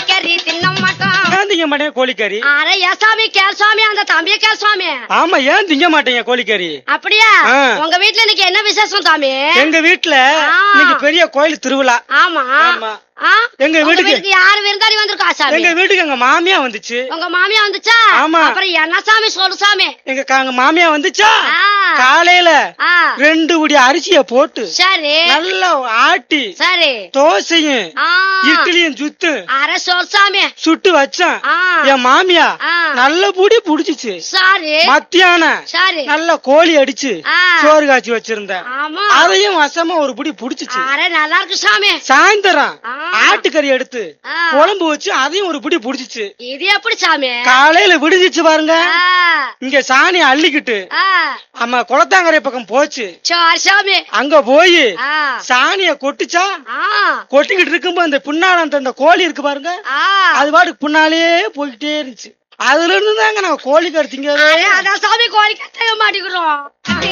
கோழிக்கறி தின்ன மாட்டோம் ஏன் திங்க மாட்டேங்க கோழிக்கறி அட ஏன் சாமி கேள் சுவாமி அந்த தம்பிய கேள் சுவாமி ஆமா ஏன் திங்க மாட்டேங்க கோழிக்கறி அப்படியா ஆ. உங்க வீட்டுல இன்னைக்கு என்ன விசேஷம் சாமி எங்க வீட்டுல ஆ. இன்னைக்கு பெரிய கோயில் திருவிழா ஆமா ஆமா. ஆ? எங்க உங்க வீட்டுக்கு- வீட்டுக்கு யாரு விருந்தாளி வந்திருக்கா சாமி எங்க வீட்டுக்கு எங்க மாமியா வந்துச்சு உங்க மாமியா வந்துச்சா ஆமா. அப்புறம் என்ன சாமி சொல்லு சாமி எங்க கா- எங்க மாமியா வந்துச்சா ஆ. காலையில ஆ ரெண்டு குடி அரிசிய போட்டு சரி நல்லா ஆட்டி சரி தோசையும் ஆ இட்லியும் சுத்து அர சொல் சாமி சுட்டு வச்சேன் ஆ என் மாமியா ஆ. நல்ல புடி புடிச்சிச்சு சரி மத்தியானம் சரி நல்ல கோழி அடிச்சு ஆ. சோறு காய்ச்சி வச்சிருந்தேன் ஆமா அதையும் வசமா ஒரு புடி புடிச்சிச்சு அர நல்லா இருக்கு சாமி சாயந்தரம் ஆ. ஆட்டுக்கறி எடுத்து ஆ. குழம்பு வச்சு அதையும் ஒரு புடி புடிச்சிச்சு இது எப்படி சாமி காலையில விடுஞ்சிச்சு பாருங்க ஆ, இங்க சாணி அள்ளிக்கிட்டு ஆ, ஆமா குளத்தாங்கரை பக்கம் போச்சு சரி சாமி அங்க போய் ஆ, சாணிய கொட்டுச்சா ஆ, கொட்டிக்கிட்டு இருக்கும்போது அந்த பின்னால அந்த அந்த கோழி இருக்கு பாருங்க ஆ. அது பாட்டுக்கு பின்னாலே போயிட்டே இருந்துச்சு அதுல இருந்து தாங்க நாங்க கோழி கருத்திங்க அட, அதான் சாமி கோழி கட்ட மாட்டேங்கிறோம்